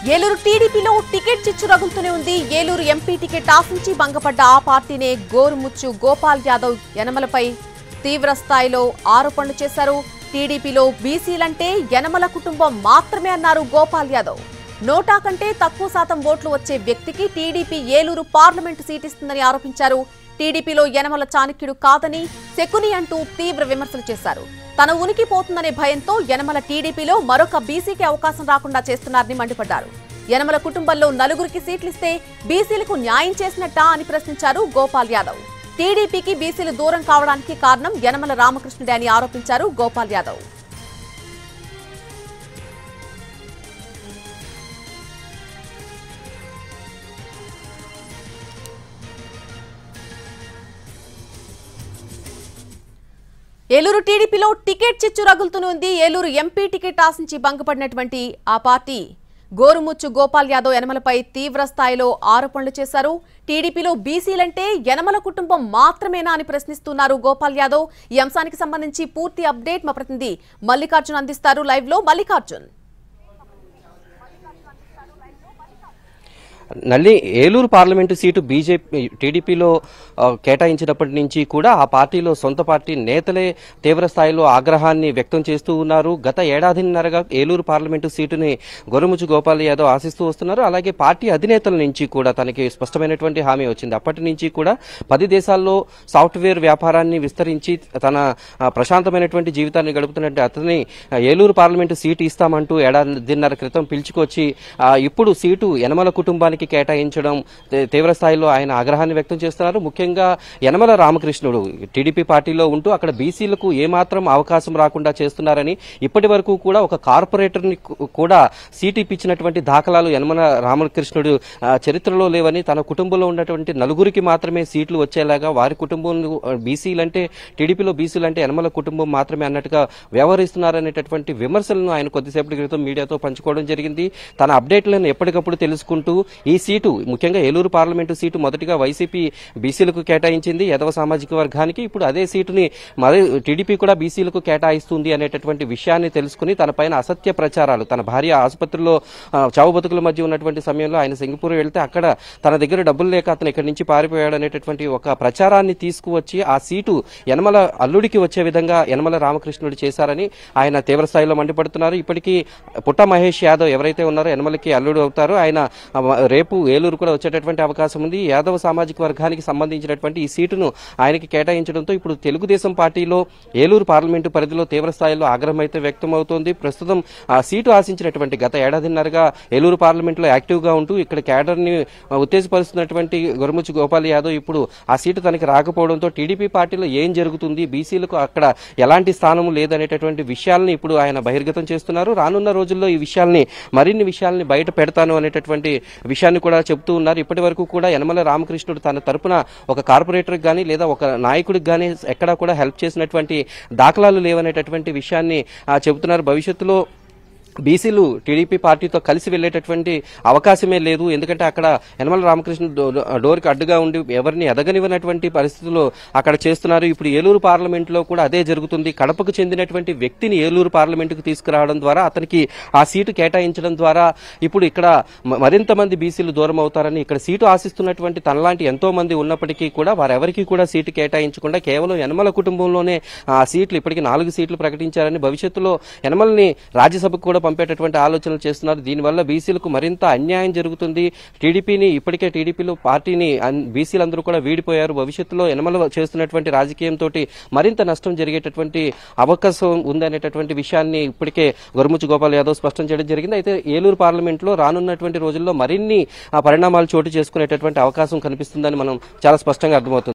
ఏలూరు టీడీపీలో టికెట్ చిచ్చు రగులుతూనే ఉంది ఏలూరు ఎంపీ టికెట్ ఆశించి భంగపడ్డ ఆ పార్టీనే గోరుముచ్చు గోపాల్ యాదవ్ యనమలపై తీవ్ర స్థాయిలో ఆరోపణలు చేశారు టీడీపీలో బీసీలంటే యనమల కుటుంబం మాత్రమే అన్నారు గోపాల్ యాదవ్ నోటా కంటే తక్కువ శాతం ఓట్లు వచ్చే వ్యక్తికి టీడీపీ ఏలూరు పార్లమెంటు సీట్ ఇస్తుందని ఆరోపించారు టీడీపీలో యనమల చాణక్యుడు కాదని శకుని అంటూ తీవ్ర విమర్శలు చేశారు తన ఉనికి పోతుందనే భయంతో యనమల టీడీపీలో మరొక బీసీకి అవకాశం రాకుండా చేస్తున్నారని మండిపడ్డారు యనమల కుటుంబంలో నలుగురికి సీట్లిస్తే బీసీలకు న్యాయం చేసినట్టా అని ప్రశ్నించారు గోపాల్ యాదవ్ టీడీపీకి బీసీలు దూరం కావడానికి కారణం యనమల రామకృష్ణుడే అని ఆరోపించారు గోపాల్ యాదవ్ ఏలూరు టీడీపీలో టికెట్ చిచ్చు రగులుతూనే ఉంది ఏలూరు ఎంపీ టికెట్ ఆశించి భంగపడినటువంటి ఆ పార్టీ గోరుముచ్చు గోపాల్ యాదవ్ యనమలపై తీవ్ర స్థాయిలో ఆరోపణలు చేశారు టీడీపీలో బీసీలంటే యనమల కుటుంబం మాత్రమేనా అని ప్రశ్నిస్తున్నారు గోపాల్ యాదవ్ ఈ అంశానికి సంబంధించి పూర్తి అప్డేట్ మా ప్రతినిధి మల్లికార్జున్ అందిస్తారు లైవ్ లో మల్లికార్జున్ నల్లి ఏలూరు పార్లమెంటు సీటు బీజేపీ టీడీపీలో ఆ, కేటాయించినప్పటి నుంచి కూడా ఆ పార్టీలో సొంత పార్టీ నేతలే తీవ్ర స్థాయిలో ఆగ్రహాన్ని వ్యక్తం చేస్తూ ఉన్నారు గత ఏడాదిన్నరగా ఏలూరు పార్లమెంటు సీటుని గొరుముచు గోపాల్ యాదవ్ ఆశిస్తూ వస్తున్నారు అలాగే పార్టీ అధినేతల నుంచి కూడా తనకి స్పష్టమైనటువంటి హామీ వచ్చింది అప్పటి నుంచి కూడా పది దేశాల్లో సాఫ్ట్వేర్ వ్యాపారాన్ని విస్తరించి తన ఆ, ప్రశాంతమైనటువంటి జీవితాన్ని గడుపుతున్నట్టు అతని ఆ, ఏలూరు పార్లమెంటు సీటు ఇస్తామంటూ ఏడాదిన్నర క్రితం పిలుచుకొచ్చి ఆ, ఇప్పుడు సీటు యనమల కుటుంబానికి కేటాయించడం తే- తీవ్ర స్థాయిలో ఆయన ఆగ్రహాన్ని వ్యక్తం చేస్తున్నారు ముఖ్యంగా యనమల రామకృష్ణుడు టీడీపీ పార్టీలో ఉంటూ అక్కడ బీసీలకు ఏమాత్రం అవకాశం రాకుండా చేస్తున్నారని ఇప్పటి వరకు కూడా ఒక కార్పొరేటర్ని కు- కూడా సీటు ఇప్పించినటువంటి దాఖలాలు యనమల రామకృష్ణుడు ఆ, చరిత్రలో లేవని తన కుటుంబంలో ఉన్నటువంటి నలుగురికి మాత్రమే సీట్లు వచ్చేలాగా వారి కుటుంబంలో బీసీలంటే టీడీపీలో బీసీలంటే యనమల కుటుంబం మాత్రమే అన్నట్టుగా వ్యవహరిస్తున్నారనేటటువంటి విమర్శలను ఆయన కొద్దిసేపటి క్రితం మీడియాతో పంచుకోవడం జరిగింది తన అప్డేట్లను ఎప్పటికప్పుడు తెలుసుకుంటూ ఈ సీటు ముఖ్యంగా ఏలూరు పార్లమెంటు సీటు మొదటిగా వైసీపీ బీసీలకు కేటాయించింది యదవ సామాజిక వర్గానికి ఇప్పుడు అదే సీటుని మరి టీడీపీ కూడా బీసీలకు కేటాయిస్తుంది అనేటటువంటి విషయాన్ని తెలుసుకుని తన పైన అసత్య ప్రచారాలు తన భార్య ఆసుపత్రిలో ఆ, చావు బతుకుల మధ్య ఉన్నటువంటి సమయంలో ఆయన సింగపూర్ వెళ్తే అక్కడ తన దగ్గర డబ్బులు లేక అతను ఇక్కడి నుంచి పారిపోయాడు అనేటటువంటి ఒక ప్రచారాన్ని తీసుకువచ్చి ఆ సీటు యనమల అల్లుడికి వచ్చే విధంగా యనమల రామకృష్ణుడు చేశారని ఆయన తీవ్ర స్థాయిలో మండిపడుతున్నారు ఇప్పటికీ పుట్ట మహేష్ యాదవ్ ఎవరైతే ఉన్నారో యనమలకి అల్లుడు అవుతారో ఆయన ఆ, రేపు ఏలూరు కూడా వచ్చేటటువంటి అవకాశం ఉంది యాదవ సామాజిక వర్గానికి సంబంధించినటువంటి ఈ సీటును ఆయనకి కేటాయించడంతో ఇప్పుడు తెలుగుదేశం పార్టీలో ఏలూరు పార్లమెంటు పరిధిలో తీవ్ర స్థాయిలో ఆగ్రహం అయితే వ్యక్తమవుతోంది ప్రస్తుతం ఆ సీటు ఆశించినటువంటి గత ఏడాదిన్నరగా ఏలూరు పార్లమెంట్లో యాక్టివ్గా ఉంటూ ఇక్కడ క్యాడర్ని ఆ, ఉత్తేజపరుస్తున్నటువంటి గొరముచ్చు గోపాల్ యాదవ్ ఇప్పుడు ఆ సీటు తనకి రాకపోవడంతో టీడీపీ పార్టీలో ఏం జరుగుతుంది బీసీలకు అక్కడ ఎలాంటి స్థానం లేదనేటటువంటి విషయాల్ని ఇప్పుడు ఆయన బహిర్గతం చేస్తున్నారు రానున్న రోజుల్లో ఈ విషయాల్ని మరిన్ని విషయాల్ని బయట పెడతాను అనేటటువంటి విషయాన్ని కూడా చెబుతూ ఉన్నారు ఇప్పటి వరకు కూడా యనమల రామకృష్ణుడు తన తరపున ఒక కార్పొరేటర్కి కానీ లేదా ఒక నాయకుడికి కానీ ఎక్కడా కూడా హెల్ప్ చేసినటువంటి దాఖలాలు లేవనేటటువంటి విషయాన్ని ఆ, చెబుతున్నారు భవిష్యత్తులో బీసీలు టీడీపీ పార్టీతో కలిసి వెళ్లేటటువంటి అవకాశమే లేదు ఎందుకంటే అక్కడ యనమల రామకృష్ణ డో- డోర్కి అడ్డుగా ఉండి ఎవరిని ఎదగనివ్వనటువంటి పరిస్థితుల్లో అక్కడ చేస్తున్నారు ఇప్పుడు ఏలూరు పార్లమెంట్లో కూడా అదే జరుగుతుంది కడపకు చెందినటువంటి వ్యక్తిని ఏలూరు పార్లమెంటుకు తీసుకురావడం ద్వారా అతనికి ఆ సీటు కేటాయించడం ద్వారా ఇప్పుడు ఇక్కడ మ- మరింత మంది బీసీలు దూరం అవుతారని ఇక్కడ సీటు ఆశిస్తున్నటువంటి తనలాంటి ఎంతో మంది ఉన్నప్పటికీ కూడా వారెవరికి కూడా సీటు కేటాయించకుండా కేవలం యనమల కుటుంబంలోనే ఆ సీట్లు ఇప్పటికి నాలుగు సీట్లు ప్రకటించారని భవిష్యత్తులో యనమల్ని రాజ్యసభకు కూడా పంపేటటువంటి ఆలోచనలు చేస్తున్నారు దీనివల్ల బీసీలకు మరింత అన్యాయం జరుగుతుంది టీడీపీని ఇప్పటికే టీడీపీలో పార్టీని అన్- బీసీలందరూ కూడా వీడిపోయారు భవిష్యత్తులో యనమల చేస్తున్నటువంటి రాజకీయంతో మరింత నష్టం జరిగేటటువంటి అవకాశం ఉందనేటటువంటి విషయాన్ని ఇప్పటికే గొరముచ్చు గోపాల్ యాదవ్ స్పష్టం చేయడం జరిగింది అయితే ఏలూరు పార్లమెంట్లో రానున్నటువంటి రోజుల్లో మరిన్ని ఆ, పరిణామాలు చోటు చేసుకునేటటువంటి అవకాశం కనిపిస్తుందని మనం చాలా స్పష్టంగా అర్థమవుతుంది